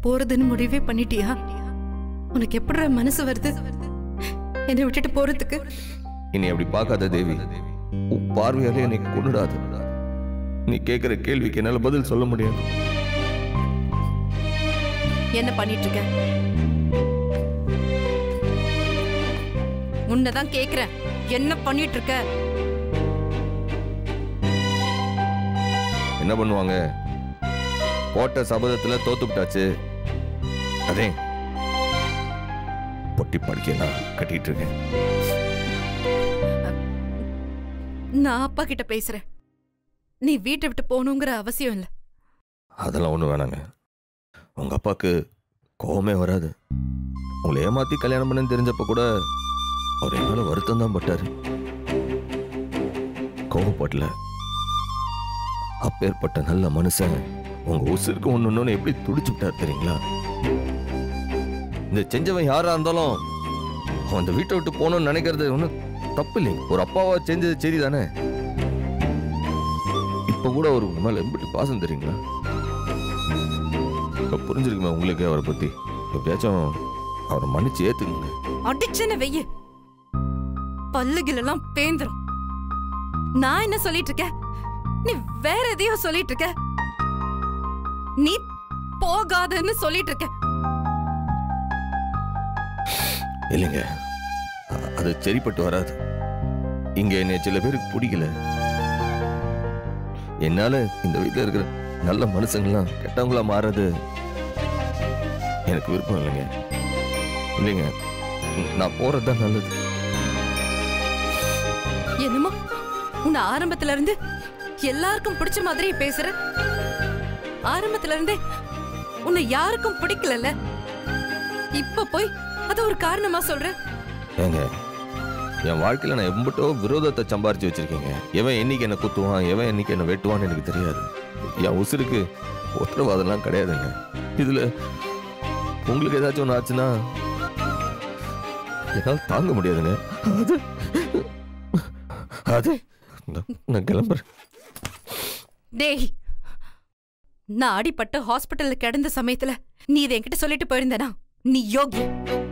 போறதுன்னு முடிவே பண்ணிட்டியா உனக்கு எப்படிடா மனசு வருது என்னை விட்டுட்டு போறதுக்கு இனி அப்படி பார்க்காத தேவி உன் பார்வையாலே என்னை கொண்டுடாது நீ கேட்கிற கேள்விக்கு என்னால பதில் சொல்ல முடியாது என்ன பண்ணிட்டு இருக்க உன்னதான் கேக்குறேன் என்ன பண்ணிட்டு இருக்க என்ன பண்ணுவாங்க போட்ட சபதத்துல தோத்துக்கிட்டாச்சு அதே பொட்டி படுக்கையை நான் கட்டிட்டு இருக்கேன் நான் அப்பா கிட்ட பேசுறேன் நீ வீட்டை விட்டு போகணுங்கிற அவசியம் இல்லை அதெல்லாம் ஒன்றும் வேணாங்க உங்க அப்பாவுக்கு கோவமே வராது உங்களை ஏமாத்தி கல்யாணம் பண்ணு தெரிஞ்சப்ப கூட அவர் என் மேல வருத்தம் தான் பட்டாரு கோவப்படல அப்பேற்பட்ட நல்ல மனுஷன் உங்க உசுருக்கு ஒன்று ஒன்று எப்படி துடிச்சு விட்டார் தெரியுங்களா இந்த செஞ்சவன் யாரா இருந்தாலும் அவன் அந்த வீட்டை விட்டு போகணும்னு நினைக்கிறது ஒன்றும் தப்பு இல்லைங்க ஒரு அப்பாவா செஞ்சது சரி தானே இப்போ கூட ஒரு உங்க மேல எப்படி பாசம் தெரியுங்களா இப்போ புரிஞ்சிருக்குமே உங்களுக்கு அவரை பத்தி எப்படியாச்சும் அவரை மன்னிச்சு ஏத்துக்குங்க அடிச்சன வெய்ய பல்லுகிலெல்லாம் பேந்துரும் நான் என்ன சொல்லிட்டு இருக்கேன் நீ வேற எதையோ சொல்லிட்டு இருக்க நீ போகாதன்னு சொல்லிட்டு இருக்க இல்லைங்க அ- அது சரிப்பட்டு வராது இங்க என்னை சில பேருக்கு பிடிக்கல என்னால இந்த வீட்டில் இருக்கிற நல்ல மனுஷங்களாம் கெட்டவங்களா மாறது எனக்கு விருப்பம் இல்லைங்க இல்லைங்க நான் போறது தான் நல்லது என்னமோ உன்னை ஆரம்பத்துல இருந்து எல்லாருக்கும் பிடிச்ச மாதிரி பேசுற ஆரம்பத்துல இருந்தே உன்னை யாருக்கும் பிடிக்கலல்ல இப்ப போய் அத ஒரு காரணமா சொல்ற ஏங்க என் வாழ்க்கையில நான் எம்பிட்டோ விரோதத்தை சம்பாரிச்சு வச்சிருக்கீங்க எவன் என்னைக்கு என்ன குத்துவான் எவன் என்னைக்கு என்ன வெட்டுவான்னு எனக்கு தெரியாது என் உசுருக்கு உத்தரவாதம்லாம் கிடையாதுங்க இதுல உங்களுக்கு ஏதாச்சும் ஒன்று ஆச்சுன்னா என்னால் தாங்க முடியாதுங்க அது அது நான் நான் கிளம்புறேன் டேய் நான் அடிபட்டு ஹாஸ்பிட்டல்ல கிடந்த சமயத்துல நீ இதை என்கிட்ட சொல்லிட்டு போயிருந்தனா நீ யோகி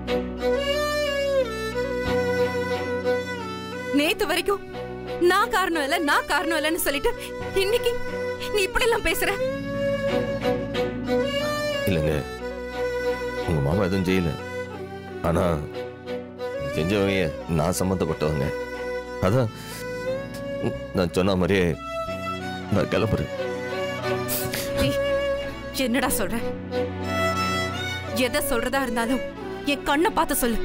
நேத்து வரைக்கும் நான் காரணம் இல்ல நான் காரணம் இல்லைன்னு சொல்லிட்டு இன்னைக்கு நீ இப்படி எல்லாம் பேசுற இல்லைங்க உங்க மாமா எதுவும் செய்யல ஆனா செஞ்சவங்க நான் சம்மந்தப்பட்டவங்க அதான் உம், நான் சொன்ன மாதிரியே நான் கிளம்புறேன் டேய், என்னடா சொல்ற எதை சொல்றதா இருந்தாலும் என் கண்ணை பார்த்து சொல்லு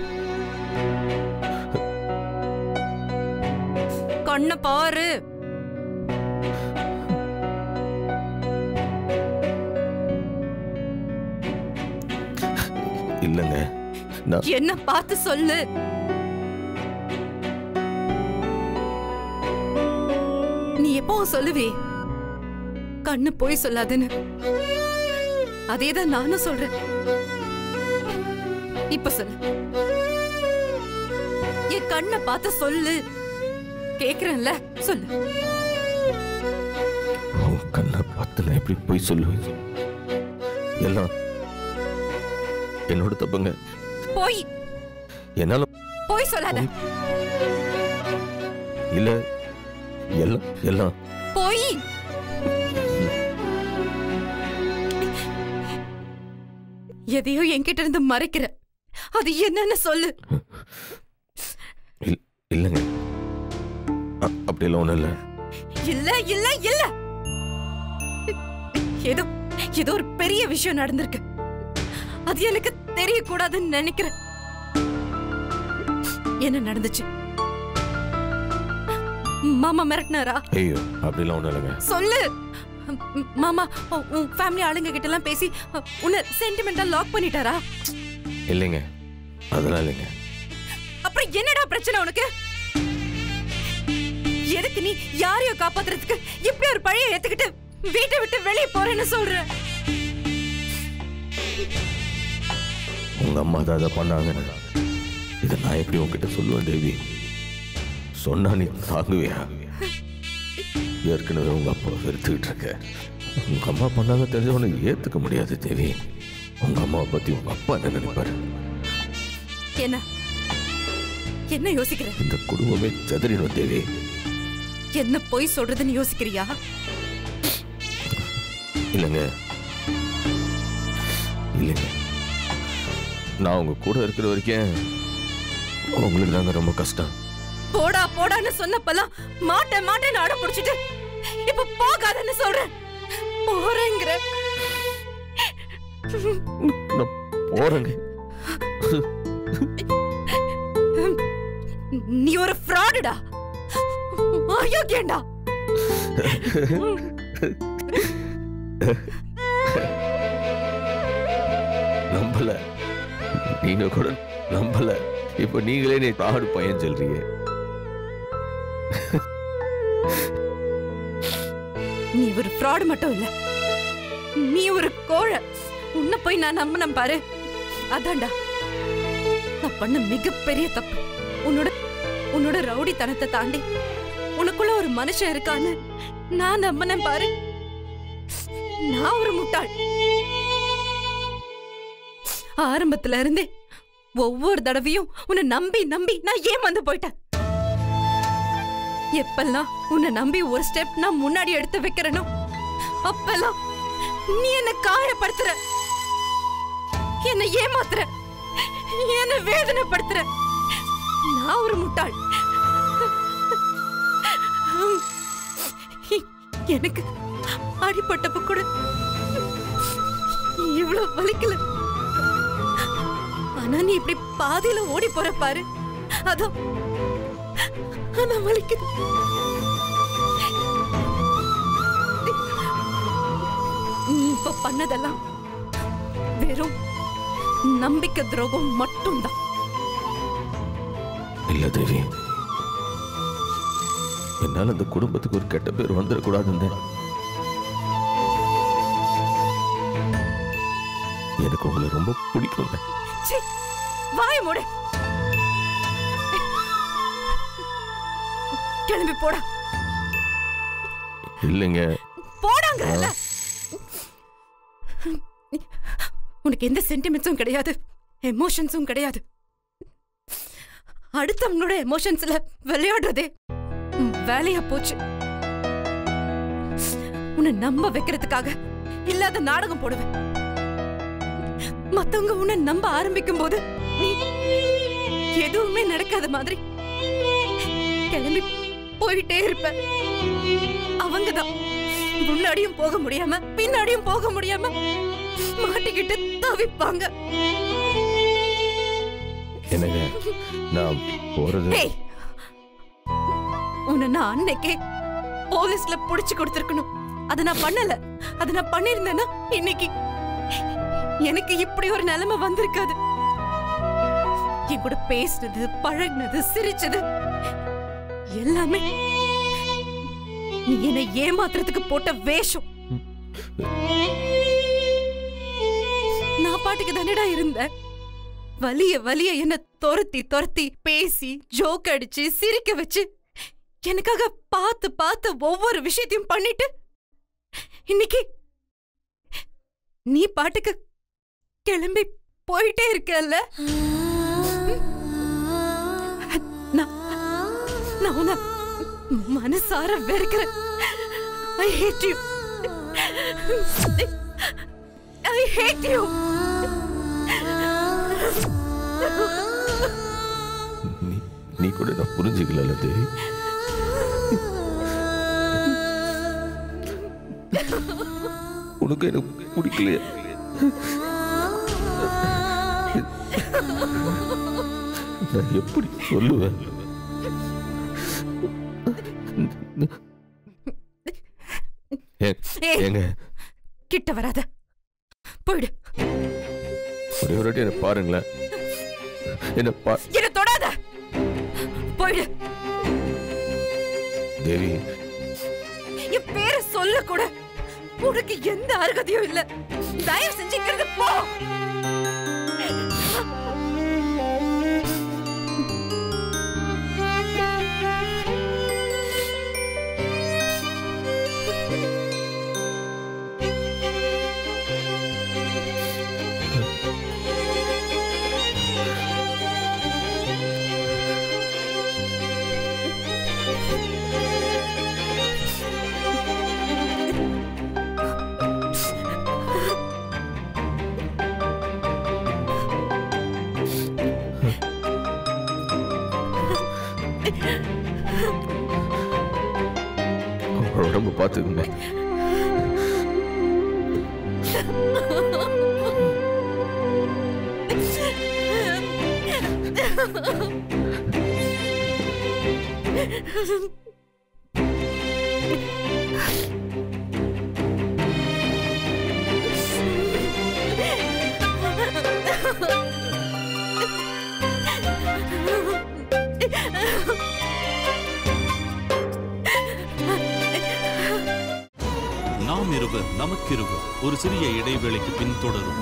கண்ணை பாரு இல்லைங்க நான் என்ன பார்த்து சொல்லு நீ எப்பவும் சொல்லுவே கண்ணு போய் சொல்லாதுன்னு அதேதான் நானும் சொல்றேன் இப்ப சொல்லு என் கண்ணை பார்த்து சொல்லு கேக்குறேன்ல சொல்லு உன் கண்ணை பார்த்து நான் எப்படி போய் சொல்லுவேன் எல்லாம் என்னோட தப்புங்க போய் என்னால போய் சொல்லாத இல்ல எல்லாம் எல்லாம் போய் எதையோ என்கிட்ட இருந்து மறைக்கிற அது என்னன்னு சொல்லு இல்- இல்லைங்க அ- அப்படியெல்லாம் ஒண்ணும் இல்லை இல்ல இல்ல இல்ல ஏதோ ஏதோ ஒரு பெரிய விஷயம் நடந்திருக்கு அது எனக்கு தெரியக்கூடாதுன்னு நினைக்கிறேன் என்ன நடந்துச்சு மாமா மிரட்டினாரா ஐயோ அப்படிலாம் ஒண்ணும் இல்லைங்க சொல்லு ம், மாமா உ- உன் ஃபேமிலி ஆளுங்க கிட்ட எல்லாம் பேசி உன்னை சென்டிமெண்டா லாக் பண்ணிட்டாரா இல்லைங்க அதெல்லாம் இல்லைங்க அப்புறம் என்னடா பிரச்சனை உனக்கு எதுக்கு நீ யாரையோ காப்பாத்துறதுக்கு இப்படி ஒரு பழைய ஏத்துக்கிட்டு வீட்டை விட்டு வெளியே போறேன்னு சொல்ற உங்க அம்மா தான் அதை பண்ணாங்க இதை நான் எப்படி உன்கிட்ட சொல்லுவேன் தேவி சொன்னா நீ தாங்குவியா ஏற்கனவே உங்க அப்பா வெறுத்துக்கிட்டு இருக்க உங்க அம்மா பண்ணாங்க தெரிஞ்ச உனக்கு ஏத்துக்க முடியாது தேவி உங்க அம்மாவை பத்தி உங்க அப்பா என்ன நினைப்பாரு என்ன என்ன யோசிக்கிற இந்த குடும்பமே சதுரிடும் தேவி என்ன பொய் சொல்றதுன்னு யோசிக்கிறியா இல்லைங்க இல்லைங்க நான் உங்க கூட இருக்கிற வரைக்கும் உங்களுக்கு தாங்க ரொம்ப கஷ்டம் போடா போடான்னு சொன்னப்பெல்லாம் மாட்டேன் மாட்டேன்னு அடம் பிடிச்சிட்டு இப்ப போகாதன்னு சொல்றேன் போறேங்கிற நான் போறேங்க நீ ஒரு ஃப்ராடுடா அயோக்கியண்டா நம்பல நீங்க கூட நம்பல இப்ப நீங்களே நீ ஆடு பையன் சொல்றீங்க நீ ஒரு ஃப்ராடு மட்டும் இல்ல நீ ஒரு கோழை உன்னை போய் நான் நம்பினேன் பாரு அதான்டா நான் பண்ண மிகப்பெரிய தப்பு உன்னோட உன்னோட ரவுடித்தனத்தை தாண்டி உனக்குள்ள ஒரு மனுஷன் இருக்கான்னு நான் நம்பினேன் பாரு நான் ஒரு முட்டாள் ஆரம்பத்துல இருந்தே ஒவ்வொரு தடவையும் உன்னை நம்பி நம்பி நான் ஏமாந்து போயிட்டேன் எப்பெல்லாம் உன்னை நம்பி ஒரு ஸ்டெப் நான் முன்னாடி எடுத்து வைக்கிறேனோ அப்பெல்லாம் நீ என்ன காயப்படுத்துற என்ன ஏமாத்துற என்ன வேதனைப்படுத்துற நான் ஒரு முட்டாள் எனக்கு அடிப்பட்டப்ப கூட இவ்வளவு வலிக்கல ஆனா நீ இப்படி பாதியில ஓடி போற பாரு அதோ ஆனா வலிக்குது நீ இப்ப பண்ணதெல்லாம் வெறும் நம்பிக்கை துரோகம் மட்டும்தான் இல்ல தேவி என்னால அந்த குடும்பத்துக்கு ஒரு கெட்ட பேர் வந்துடக்கூடாதுன்னு எனக்கு உங்களை ரொம்ப பிடிக்குங்க சீ, வாய மூடு கிளம்பி போடா இல்லைங்க போடாங்கல்ல உனக்கு எந்த சென்டிமெண்ட்ஸும் கிடையாது எமோஷன்ஸும் கிடையாது அடுத்தவங்களோட எமோஷன்ஸ்ல விளையாடுறதே உன் வேலையா போச்சு உன்னை நம்ப வைக்கிறதுக்காக இல்லாத நாடகம் போடுவேன் மத்தவங்க உன்னை நம்ப ஆரம்பிக்கும் போது நீ எதுவுமே நடக்காத மாதிரி கிளம்பி போயிட்டே இருப்ப அவங்கதான் முன்னாடியும் போக முடியாம பின்னாடியும் போக முடியாம மாட்டிக்கிட்டு தவிப்பாங்க என்னங்க நான் போறது ஏய் உன்னை நான் அன்னைக்கே போலீஸ்ல புடிச்சு கொடுத்திருக்கணும் அத நான் பண்ணல அத நான் பண்ணிருந்தேன்னா இன்னைக்கு எனக்கு இப்படி ஒரு நிலைமை வந்திருக்காது என் கூட பேசினது பழகுனது சிரிச்சது எல்லாமே நீ என்னை ஏமாத்துறதுக்கு போட்ட வேஷம் நான் பாட்டுக்கு தானடா இருந்தேன் வலிய வலிய என்ன துரத்தி துரத்தி பேசி ஜோக் அடிச்சு சிரிக்க வச்சு எனக்காக பார்த்து பார்த்து ஒவ்வொரு விஷயத்தையும் பண்ணிட்டு இன்னைக்கு நீ பாட்டுக்கு கிளம்பி போயிட்டே இருக்கல்ல நான் நான் உன்னை மனசார வெறுக்கிறேன் I hate you I hate you நீ நீ கூட நான் புரிஞ்சுக்கல தேவி உனக்கு எனக்கு பிடிக்கலையே நான் எப்படி சொல்லுவேன் ஏ- ஏய். ஏங்க கிட்ட வராத போயிடு ஒரே ஒரு வாட்டி என்ன பாருங்களேன் என்ன பா என்ன தொடாத போயிடு தேவி என் பேரை சொல்ல கூட உனக்கு எந்த அருகதையும் இல்ல தயவு செஞ்சுக்கிறது போ பார்த்துக்குங்க நாம் இருவர் நமக்கிருவர் ஒரு சிறிய இடைவேளைக்கு பின் தொடரும்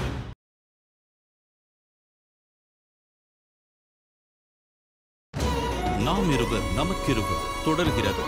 நாம் இருவர் நமக்கிருவர் தொடர்கிறது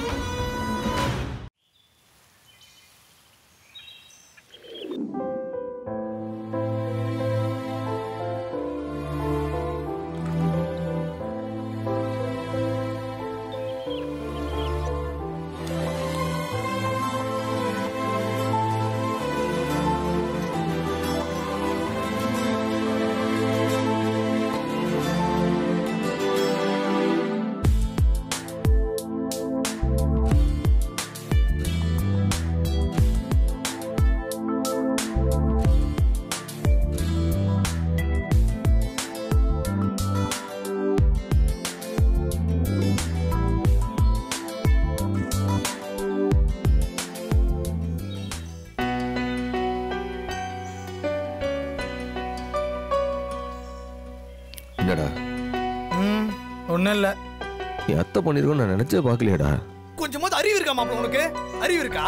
என்னடா ம் ஒன்றும் இல்லை என் அத்தை பண்ணிருக்கோம் நான் நினைச்சே பார்க்கலையேடா கொஞ்சமாவது அறிவு இருக்கா மாப்பிள உனக்கு அறிவு இருக்கா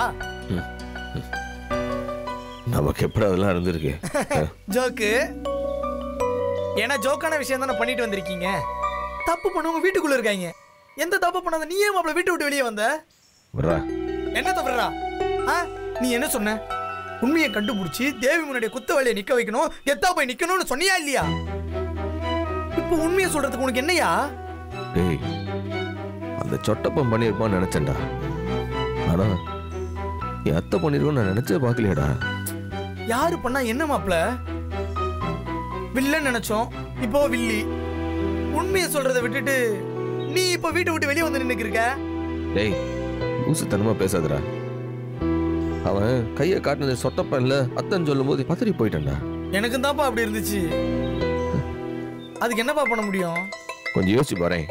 நமக்கு எப்படி அதெல்லாம் இருந்திருக்கு ஜோக்கு ஏன்னா ஜோக்கான விஷயம் தானே பண்ணிட்டு வந்திருக்கீங்க தப்பு பண்ணவங்க வீட்டுக்குள்ள இருக்காங்க எந்த தப்பு பண்ணாத நீ ஏன் மாப்பிள வீட்டை விட்டு வெளியே வந்த வரா என்ன தப்புறா ஆ நீ என்ன சொன்ன உண்மையை கண்டுபிடிச்சி தேவி முன்னாடி குத்த வழியை நிக்க வைக்கணும் எத்தா போய் நிக்கணும்னு சொன்னியா இல்லையா இப்போ உண்மையை சொல்றதுக்கு உனக்கு என்னையா டேய் அந்த சொட்டப்பம் பண்ணியிருப்பான்னு நினைச்சேன்டா ஆனா என் அத்தை பண்ணிருக்கோம் நான் நினைச்சே பார்க்கலையேடா யாரு பண்ணா என்ன மாப்பிள வில்லன் நினைச்சோம் இப்போ வில்லி உண்மையை சொல்றதை விட்டுட்டு நீ இப்போ வீட்டை விட்டு வெளியே வந்து நின்னுக்கு இருக்க டேய் லூசுத்தனமா பேசாதடா அவன் கையை காட்டினது சொட்டப்பன்ல அத்தன் சொல்லும் போது பதறி போயிட்டேன்டா எனக்கும் தான்ப்பா அப்படி இருந்துச்சு அதுக்கு என்னப்பா பண்ண முடியும் கொஞ்சம் யோசிச்சு பாரேன்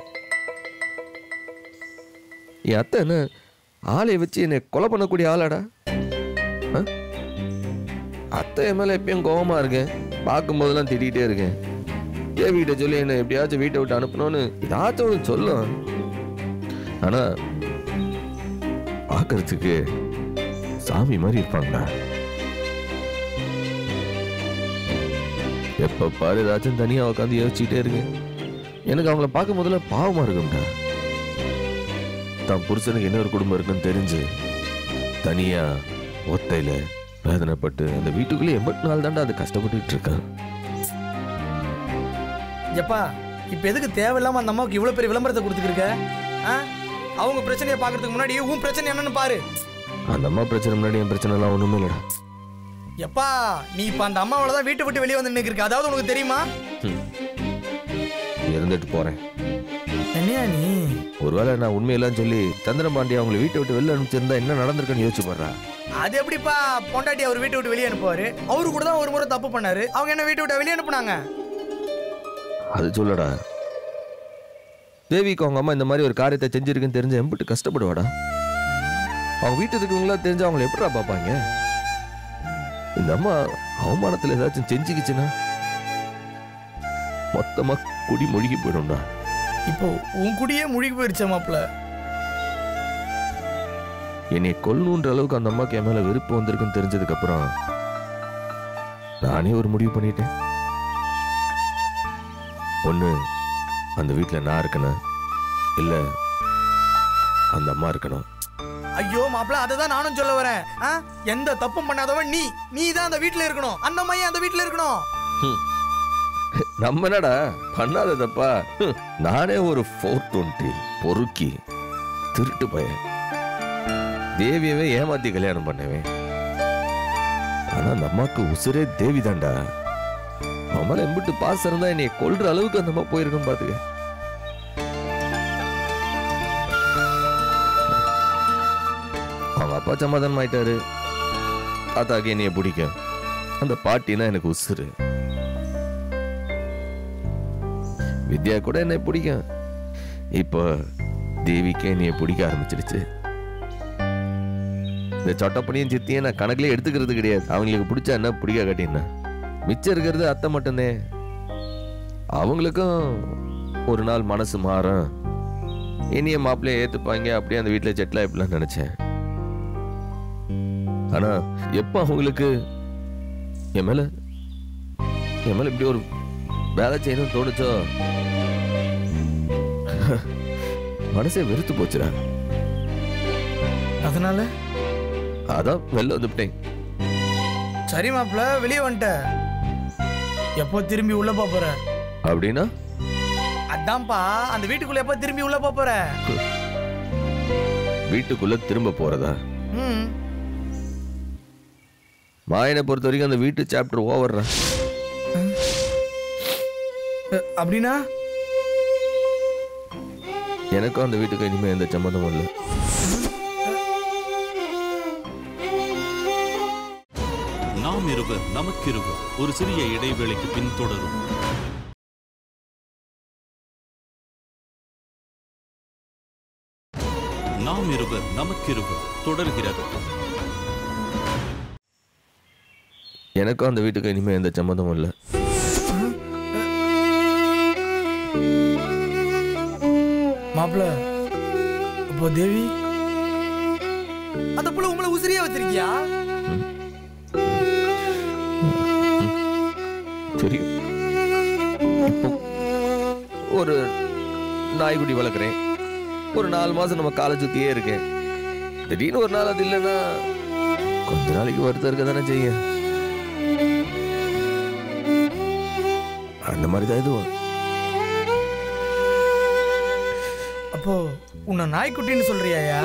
என் அத்தை என்ன ஆளை வச்சு என்னை கொலை பண்ணக்கூடிய ஆளாடா ஆ? அத்தை என் மேல எப்பயும் கோவமா இருக்கேன் பார்க்கும்போதெல்லாம் திட்டிகிட்டே இருக்கேன் தேவிகிட்ட சொல்லி என்ன எப்படியாச்சும் வீட்டை விட்டு அனுப்பணும்னு ஏதாச்சும் ஒன்று சொல்லும் ஆனா பார்க்கறதுக்கு சாமி மாதிரி இருப்பாங்களா எப்ப பாரு ஏதாச்சும் தனியா உட்காந்து யோசிச்சுட்டே இருக்கேன் எனக்கு அவங்கள பார்க்கும் முதல்ல பாவமா இருக்கும்டா தான் புருஷனுக்கு என்ன ஒரு குடும்பம் இருக்குன்னு தெரிஞ்சு தனியா ஒத்தையில வேதனைப்பட்டு அந்த வீட்டுக்குள்ளே எண்பத்தி நாள் தாண்டா அது கஷ்டப்பட்டுட்டு இருக்கான் எப்பா இப்போ எதுக்கு தேவையில்லாம அந்த அம்மாவுக்கு இவ்வளவு பெரிய விளம்பரத்தை கொடுத்துருக்க ஆ அவங்க பிரச்சனையை பார்க்கறதுக்கு முன்னாடி உன் பிரச்சனை என்னன்னு பாரு அந்த அம்மா பிரச்சனை முன்னாடி என் பிரச்சனை எல்லாம் ஒண்ணுமே இல்லடா எப்பா நீ இப்போ அந்த அம்மாவால தான் வீட்டை விட்டு வெளியே வந்து நின்னுக்கு இருக்க அதாவது உனக்கு தெரியுமா இருந்துட்டு போறேன் என்னையா நீ ஒருவேளை நான் உண்மையெல்லாம் சொல்லி சந்திரன் பாண்டிய அவங்களை வீட்டை விட்டு வெளில அனுப்பிச்சிருந்தா என்ன நடந்திருக்குன்னு யோசிச்சு பாடுறா அது எப்படிப்பா பொண்டாட்டி அவர் வீட்டை விட்டு வெளியே அனுப்புவாரு அவரு கூட தான் ஒரு முறை தப்பு பண்ணாரு அவங்க என்ன வீட்டை விட்டு வெளியே அனுப்புனாங்க அது சொல்லடா தேவிக்கு அவங்க அம்மா இந்த மாதிரி ஒரு காரியத்தை செஞ்சிருக்குன்னு தெரிஞ்ச எம்பிட்டு கஷ்டப்படுவாடா அவங்க வீட்டு இருக்கவங்களா தெரிஞ்சு அவங்களை எப்படிடா பார்ப்பாங்க இந்த அம்மா அவமானத்துல ஏதாச்சும் செஞ்சுக்கிச்சுன்னா மொத்தமா குடி மொழிகி போயிடும்டா இப்போ உன் குடியே முழுகி போயிருச்ச மாப்பிள என்னை கொல்லணுன்ற அளவுக்கு அந்த அம்மாக்கு என் மேல வெறுப்பு வந்திருக்குன்னு தெரிஞ்சதுக்கு அப்புறம் நானே ஒரு முடிவு பண்ணிட்டேன் ஒண்ணு அந்த வீட்டுல நான் இருக்கணும் இல்ல அந்த அம்மா இருக்கணும் ஐயோ மாப்பிள அதை தான் நானும் சொல்ல வரேன் ஆ? எந்த தப்பும் பண்ணாதவன் நீ நீ தான் அந்த வீட்டுல இருக்கணும் அந்த மையம் அந்த வீட்டுல இருக்கணும் நம்ம என்னடா பண்ணாத தப்பா ஹம், நானே ஒரு ஃபோர் டுவெண்ட்டி பொறுக்கி திருட்டு பையன் தேவியவே ஏமாத்தி கல்யாணம் பண்ணவேன் ஆனா அந்த அம்மாக்கு உசுரே தேவி தான்டா அவன் மேல எம்பிட்டு பாசம் இருந்தா என்னைய கொல்ற அளவுக்கு அந்த அம்மா போயிருக்குன்னு பாத்துக்க அப்பா சமாதானம் ஆயிட்டாரு தாத்தாக்கு என்னைய பிடிக்கும் அந்த பாட்டினா எனக்கு உசுரு வித்யா கூட என்னை பிடிக்கும் இப்போ தேவிக்கு என்னைய பிடிக்க ஆரம்பிச்சிடுச்சு இந்த சொட்டப்பணியும் சித்தியும் நான் கணக்குல எடுத்துக்கிறது கிடையாது அவங்களுக்கு பிடிச்சா என்ன பிடிக்க காட்டினா மிச்சம் இருக்கிறது அத்தை மட்டும்தான் அவங்களுக்கும் ஒரு நாள் மனசு மாறும் இனிய மாப்பிள்ளைய ஏத்துப்பாங்க அப்படியே அந்த வீட்டில் செட்டில் ஆயிப்பலாம் நினைச்சேன் ஆனா எப்போ அவங்களுக்கு என் மேல என் மேல இப்படி ஒரு வேலை செய்யணும்னு தோணுச்சோ மனசே வெறுத்து போச்சுடா அதனால அதான் வெளில வந்துவிட்டேன் சரி மாப்பிள்ள வெளியே வந்துட்ட எப்போ திரும்பி உள்ள போப் போற அப்படின்னா அதான்ப்பா அந்த வீட்டுக்குள்ள எப்போ திரும்பி உள்ள போப் போற வீட்டுக்குள்ள திரும்ப போறதா ம் மாயனை பொறுத்த வரைக்கும் அந்த வீட்டு சாப்டர் ஓவர்றா அ- அப்படின்னா எனக்கும் அந்த வீட்டுக்கு இனிமே எந்த சம்மந்தமும் இல்லை நாம் இருவர் நமக்கிருவர் ஒரு சிறிய இடைவேளைக்கு பின் தொடரும் நாம் இருவர் நமக்கிருவர் தொடர்கிறது எனக்கும் அந்த வீட்டுக்கு இனிமே எந்த சம்மந்தமும் இல்லை மாப்பிள்ள அப்போ தேவி அந்த புள்ள உங்களை உசிரியா வச்சிருக்கியா தெரியும் இப்போ ஒரு நாய்க்குட்டி வளர்க்குறேன் ஒரு நாலு மாசம் நம்ம காலை சுத்தியே இருக்கேன் திடீர்னு ஒரு நாள் அது இல்லைன்னா கொஞ்ச நாளைக்கு வருத்தம் இருக்க தானே செய்யும் அந்த மாதிரி தான் இதுவும் அப்போ உன்னை நாய்க்குட்டின்னு சொல்றியாயா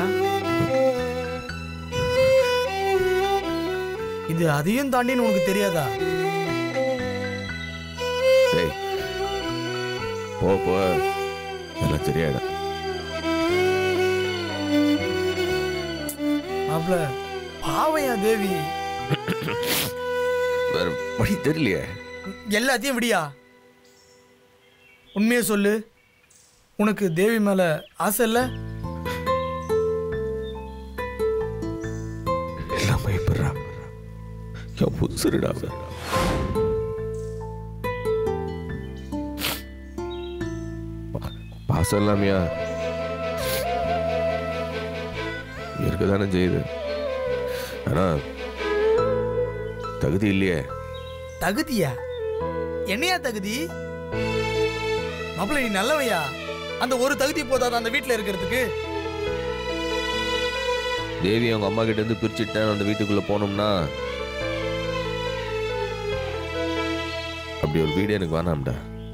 இது அதையும் தாண்டின்னு உனக்கு தெரியாதா டேய் போ போ எல்லாம் சரியாயிடும் மாப்பிள்ள பாவையா தேவி வேற வழி தெரியலையே எல்லாத்தையும் விடியா உண்மையை சொல்லு உனக்கு தேவி மேல ஆசை இல்ல எல்லாம் பயப்படுறா என் புதுசுடா பாசம் இல்லாமையா இருக்கதானே செய்யுது ஆனா தகுதி இல்லையே தகுதியா என்னையா தகுதி மாப்பிள்ள நீ நல்லவையா அந்த ஒரு தகுதி போதாது அந்த வீட்டுல இருக்கிறதுக்கு தேவி அவங்க அம்மா கிட்ட இருந்து பிரிச்சுட்டேன் அந்த வீட்டுக்குள்ள போனோம்னா அப்படி ஒரு வீடு எனக்கு வேணாம்டா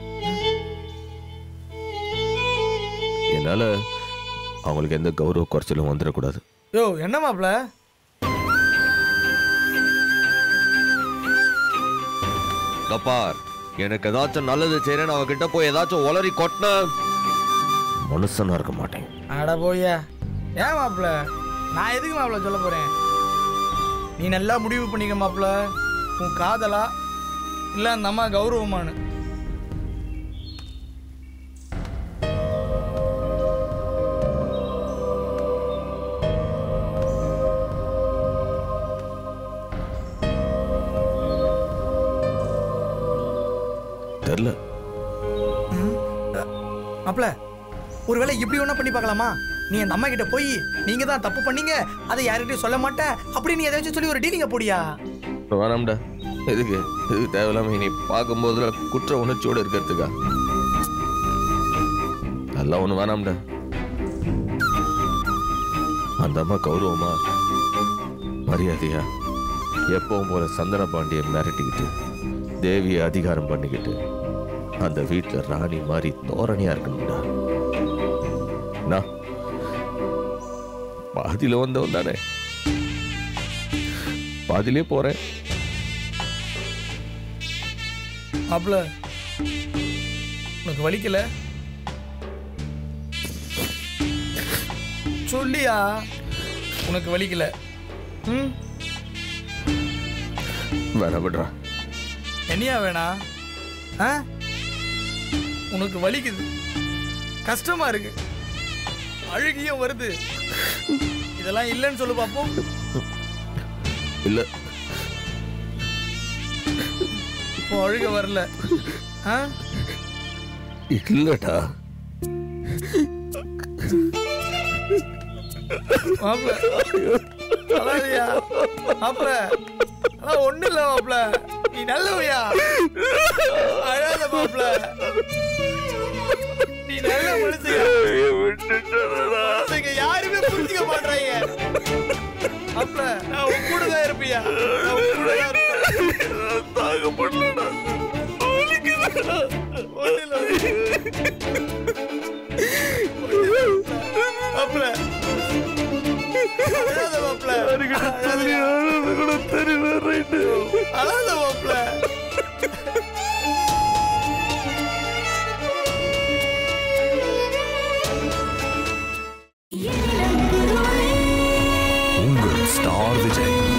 என்னால அவங்களுக்கு எந்த கௌரவ குறைச்சலும் வந்துடக்கூடாது யோ என்ன மாப்பிள்ள கப்பார் எனக்கு ஏதாச்சும் நல்லது செய்யறேன்னு அவகிட்ட போய் ஏதாச்சும் உளறி கொட்டின மனுஷனா இருக்க மாட்டேன் அட போய்யா ஏன் மாப்பிள்ள நான் எதுக்கு மாப்பிள்ள சொல்ல போறேன் நீ நல்லா முடிவு பண்ணிக்க மாப்பிள்ள உன் காதலா இல்ல அந்த அம்மா கௌரவமானு தெரியல மாப்பிள்ள ஒருவேளை இப்படி ஒன்றா பண்ணி பார்க்கலாமா நீ அந்த அம்மா கிட்ட போய் நீங்க தான் தப்பு பண்ணீங்க அதை யார்கிட்டயும் சொல்ல மாட்டேன் அப்படி நீ ஏதாச்சும் சொல்லி ஒரு டீலிங்க போடியா இப்ப வேணாம்டா எதுக்கு எதுக்கு தேவையில்லாம நீ பார்க்கும்போது குற்ற உணர்ச்சியோட இருக்கிறதுக்கா அதெல்லாம் ஒண்ணு வேணாம்டா அந்த அம்மா கௌரவமா மரியாதையா எப்பவும் போல சந்தன பாண்டிய மிரட்டிக்கிட்டு தேவியை அதிகாரம் பண்ணிக்கிட்டு அந்த வீட்டுல ராணி மாதிரி தோரணையா இருக்கணும்டா நான் பாதியில வந்தவன் தானே பாதியிலே போறேன் மாப்பிள்ள உனக்கு வலிக்கல சொல்லியா உனக்கு வலிக்கல ம் வேணாம் விடுறா என்னையா வேணா ஆ உனக்கு வலிக்குது கஷ்டமா இருக்கு அழுகியும் வருது இதெல்லாம் இல்லைன்னு சொல்லு பாப்போம் இல்ல இப்போ அழுக வரல ஆ இல்லடா மாப்பிள அழாதியா மாப்பிள அதான் ஒண்ணு இல்ல மாப்பிள நீ நல்லவையா அழாத மாப்பிள நீ நல்ல மனுஷங்க மனுஷங்க யாருமே புரிஞ்சுக்க மாட்டாங்க மாப்பிள நான் உன் கூட தான் இருப்பியா நான் உன் கூட தான் இருப்பேன் தாங்க பண்ணலடா ஒண்ணு இல்ல மாப்பிள அழாத மாப்பிள அழாத கூட தெரியல ரைட்டு அழாத மாப்பிள உங்கள் ஸ்டார் விஜய்